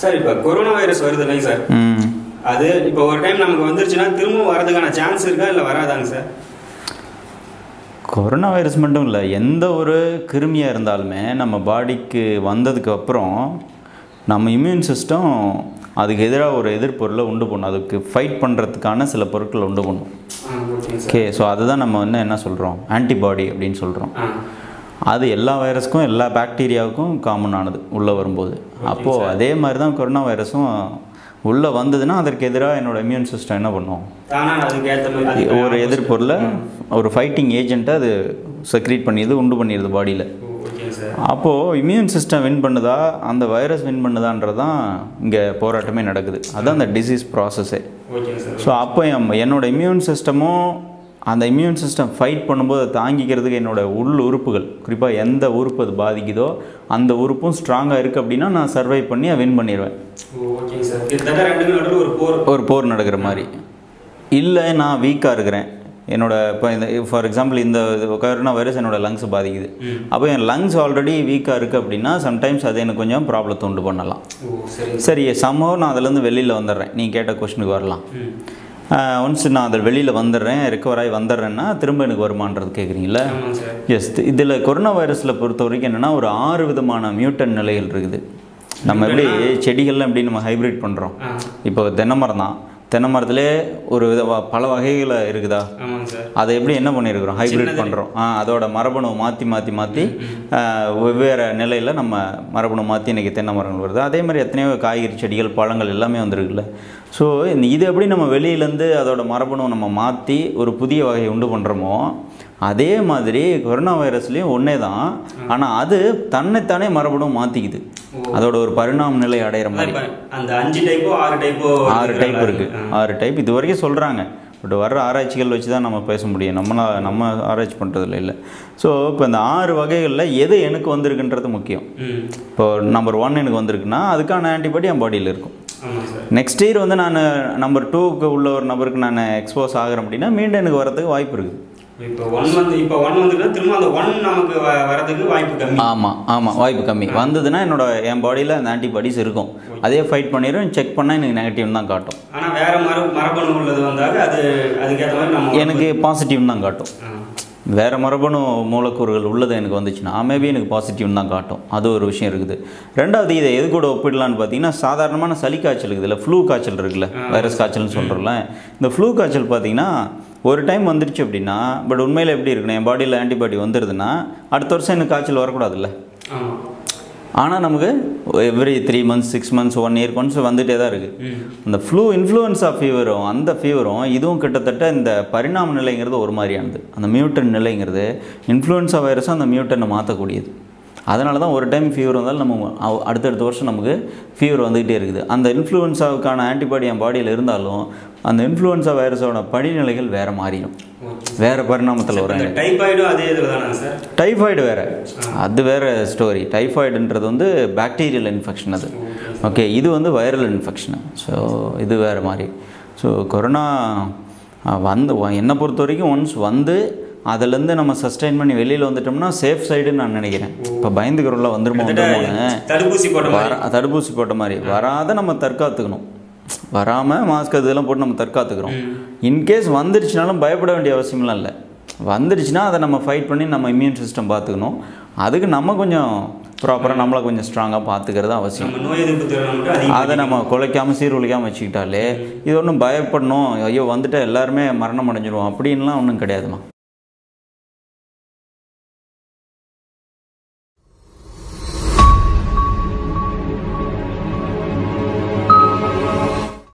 Sir இப்போ corona virus வருது இல்லைங்க சார் ம் அது இப்போ ஒரு டைம் நமக்கு வந்துருச்சுன்னா திரும்ப வரதுக்கான சான்ஸ் இருக்கா இல்லை வராதாங்க சார் கொரோனா வைரஸ் மட்டும் இல்லை எந்த ஒரு கிருமியாக இருந்தாலுமே நம்ம பாடிக்கு வந்ததுக்கு அப்புறம் நம்ம இம்யூன் சிஸ்டம் அதுக்கு எதிராக ஒரு எதிர்ப்பொருளை உண்டு பண்ணும் அதுக்கு ஃபைட் பண்ணுறதுக்கான சில பொருட்களை உண்டு பண்ணும் ஆ ஓகேங்க சார் ஓகே ஸோ அதுதான் நம்ம வந்து என்ன சொல்கிறோம் ஆன்டிபாடி அப்படின்னு சொல்கிறோம் ஆ அது எல்லா வைரஸ்க்கும் எல்லா பாக்டீரியாவுக்கும் காமன் ஆனது உள்ளே வரும்போது அப்போது அதே மாதிரி தான் கொரோனா வைரஸும் உள்ளே வந்ததுன்னா அதற்கு எதிராக என்னோட இம்யூன் சிஸ்டம் என்ன பண்ணும் தானா அதுக்கு ஏற்ற மாதிரி அதுக்கு ஒரு எதிர்ப்பொருளை ஒரு ஃபைட்டிங் ஏஜென்ட்டை அது செக்ரீட் பண்ணிடுது உண்டு பண்ணிடுது பாடியில் ஓ, ஓகேங்க சார் அப்போது இம்யூன் சிஸ்டம் வின் பண்ணுதா அந்த வைரஸ் வின் பண்ணுதான்றது தான் இங்கே போராட்டமே நடக்குது அதுதான் அந்த டிசீஸ் ப்ராசஸே ஓகேங்க சார் ஸோ அப்போ எம்- என்னோட இம்யூன் சிஸ்டமும் அந்த இம்யூன் சிஸ்டம் ஃபைட் பண்ணும்போது அதை தாங்கிக்கிறதுக்கு என்னோட உள் உறுப்புகள் குறிப்பாக எந்த உறுப்பு அது பாதிக்குதோ அந்த உறுப்பும் ஸ்ட்ராங்காக இருக்குது அப்படின்னா நான் சர்வை பண்ணி வின் பண்ணிடுவேன் ஓ ஓகேங்க சார் கிட்டத்தட்ட ரெண்டுக்கும் நடுவில் ஒரு போர் ஒரு போர் நடக்கிற மாதிரி இல்லை நான் வீக்காக இருக்கிறேன் என்னோட இப்போ இந்த ஃபார் எக்ஸாம்பிள் இந்த கொரோனா வைரஸ் என்னோட லங்ஸ் பாதிக்குது ம். அப்போ என் லங்ஸ் ஆல்ரெடி வீக்காக இருக்குது அப்படின்னா சம்டைம்ஸ் அது எனக்கு கொஞ்சம் ப்ராப்ளத்தை உண்டு பண்ணலாம் ஓ சரிங்க சரி சம்பவம் நான் அதுலேருந்து வெளியில் வந்துடுறேன் நீ கேட்ட கொஷனுக்கு வரலாம் ம் ஒன்ஸ் நான் அதில் வெளியில் வந்துடுறேன் ரெக்கவர் ஆகி வந்துடுறேன்னா திரும்ப எனக்கு வருமானது கேட்குறீங்களா ஆமாங்க சார் எஸ் இதில் கொரோனா வைரஸில் பொறுத்த வரைக்கும் என்னென்னா ஒரு ஆறு விதமான மியூட்டன் நிலைகள் இருக்குது நம்ம எப்படி செடிகள்லாம் எப்படி நம்ம ஹைப்ரிட் பண்ணுறோம் ஆ இப்போ தென்னை மரம் தான் தென்னை மரத்திலே ஒரு வித வ- பல வகைகள் இருக்குதா ஆமாங்க சார் அதை எப்படி என்ன பண்ணியிருக்கிறோம் ஹைப்ரிட் பண்ணுறோம் ஆ அதோட மரபணு மாற்றி மாற்றி மாற்றி வெவ்வேறு நிலையில் நம்ம மரபணு மாற்றி இன்றைக்கி தென்னை மரங்கள் வருது அதே மாதிரி எத்தனையோ காய்கறி செடிகள் பழங்கள் எல்லாமே வந்திருக்குல்ல ஸோ இது எப்படி நம்ம வெளியிலேருந்து அதோட மரபணு நம்ம மாற்றி ஒரு புதிய வகையை உண்டு பண்ணுறோமோ அதே மாதிரி கொரோனா வைரஸ்லேயும் ஒன்றே தான் ஆனால் அது தன்னைத்தானே மரபணு மாற்றிக்குது அதோட ஒரு பரிணாம நிலை அடையிற மாதிரி இப்ப அந்த அஞ்சு டைப்போ ஆறு டைப்போ ஆறு டைப் இருக்குது ஆறு டைப் இது வரைக்கும் சொல்கிறாங்க பட் வர்ற ஆராய்ச்சிகள் வச்சு தான் நம்ம பேச முடியும் நம்மளா நம்ம ஆராய்ச்சி பண்ணுறதுல இல்லை ஸோ இப்போ இந்த ஆறு வகைகளில் எது எனக்கு வந்திருக்குன்றது முக்கியம் ம் இப்போ நம்பர் ஒன் எனக்கு வந்திருக்குன்னா அதுக்கான ஆன்டிபாடி என் பாடியில் இருக்கும் ஆமாங்க சார் நெக்ஸ்ட் இயர் வந்து நான் நம்பர் டூக்கு உள்ள ஒரு நபருக்கு நான் எக்ஸ்போஸ் ஆகிறேன் அப்படின்னா மீண்டும் எனக்கு வரதுக்கு வாய்ப்பு இருக்குது இப்போ ஒன் வந்து இப்போ ஒன் வந்துன்னா திரும்ப அந்த ஒன் நமக்கு வ- வரதுக்கு வாய்ப்பு கம்மி ஆமாம் ஆமாம் வாய்ப்பு கம்மி வந்ததுன்னா என்னோட என் பாடியில் அந்த ஆன்டிபாடிஸ் இருக்கும் அதே ஃபைட் பண்ணிடும் செக் பண்ணால் எனக்கு நெகட்டிவ் தான் காட்டும் ஆனா வேற மர மரபணு உள்ளது வந்தாக்க அது அதுக்கேற்ற மாதிரி நம்ம எனக்கு பாசிட்டிவ் தான் காட்டும் ஆ. வேறு மரபணு மூலக்கூறுகள் உள்ளது எனக்கு வந்துச்சுன்னா மேபி எனக்கு பாசிட்டிவ் தான் காட்டும் அது ஒரு விஷயம் இருக்குது ரெண்டாவது இதை எது கூட ஒப்பிடலான்னு பார்த்தீங்கன்னா சாதாரணமான சளி காய்ச்சல் இருக்குது இல்லை ஃப்ளூ காய்ச்சல் இருக்குல்ல வைரஸ் காய்ச்சல்னு சொல்கிறோம்ல இந்த ஃப்ளூ காய்ச்சல் பார்த்தீங்கன்னா ஒரு டைம் வந்துருச்சு அப்படின்னா பட் உண்மையில் எப்படி இருக்கணும் என் பாடியில் ஆன்டிபாடி வந்துடுதுன்னா அடுத்த வருஷம் எனக்கு காய்ச்சல் வரக்கூடாதுல்ல ஆமா ஆனால் நமக்கு every three months six months one year once வந்துட்டே தான் இருக்குது ம் அந்த ஃப்ளூ இன்ஃப்ளூயன்ஸா ஃபீவரும் அந்த ஃபீவரும் இதுவும் கிட்டத்தட்ட இந்த பரிணாம நிலைங்கிறது ஒரு மாதிரியானது அந்த மியூட்டன் நிலைங்கிறது இன்ஃப்ளூயன்ஸா வைரஸும் அந்த மியூட்டனை மாற்றக்கூடியது அதனால தான் ஒரு டைம் ஃபீவர் வந்தாலும் நம்ம அவ- அடுத்தடுத்த வருஷம் நமக்கு ஃபீவர் வந்துக்கிட்டே இருக்குது அந்த இன்ஃப்ளூயன்ஸாவுக்கான ஆன்டிபாடி என் பாடியில் இருந்தாலும் அந்த இன்ஃப்ளூயன்ஸா வைரஸோட படிநிலைகள் வேறு மாறிடும் ஓகே வேறு பரிணாமத்தில் வரும் இந்த டைபாய்டும் அதே இதில் தானே சார் டைஃபாய்டு வேறு அது வேறு ஸ்டோரி டைஃபாய்டுன்றது வந்து பாக்டீரியல் இன்ஃபெக்ஷன் அது ஓகே இது வந்து வைரல் இன்ஃபெக்ஷனு ஸோ இது வேறு மாதிரி ஸோ கொரோனா அஹ், வந்து வ- என்னை பொறுத்த வரைக்கும் ஒன்ஸ் வந்து அதுலேருந்து நம்ம சஸ்டைன் பண்ணி வெளியில் வந்துட்டோம்னா சேஃப் சைடுன்னு நான் நினைக்கிறேன் இப்போ பயந்துக்கிறோம்ல வந்துருமோ வந்துருமோன்னு தடுப்பூசி போட்ட மாதிரி வர தடுப்பூசி போட்ட மாதிரி வராத நம்ம தற்காத்துக்கணும் வராமல் மாஸ்க் இதெல்லாம் போட்டு நம்ம தற்காத்துக்கிறோம் இன்கேஸ் வந்துருச்சுனாலும் பயப்பட வேண்டிய அவசியம்லாம் இல்லை வந்துருச்சுன்னா அதை நம்ம ஃபைட் பண்ணி நம்ம இம்யூன் சிஸ்டம் பார்த்துக்கணும் அதுக்கு நம்ம கொஞ்சம் ப்ராப்பராக நம்மளை கொஞ்சம் ஸ்ட்ராங்காக பார்த்துக்கிறது அவசியம் நம்ம நோய் எதிர்ப்பு திறனை மட்டும் அதிகம் அதை நம்ம குலைக்காமல் சீர்குலைக்காமல் வச்சுக்கிட்டாலே இது ஒன்றும் பயப்படணும் ஐயோ வந்துட்டு எல்லாருமே மரணம் அடைஞ்சிருவோம் அப்படின்லாம் ஒன்றும் கிடையாதுமா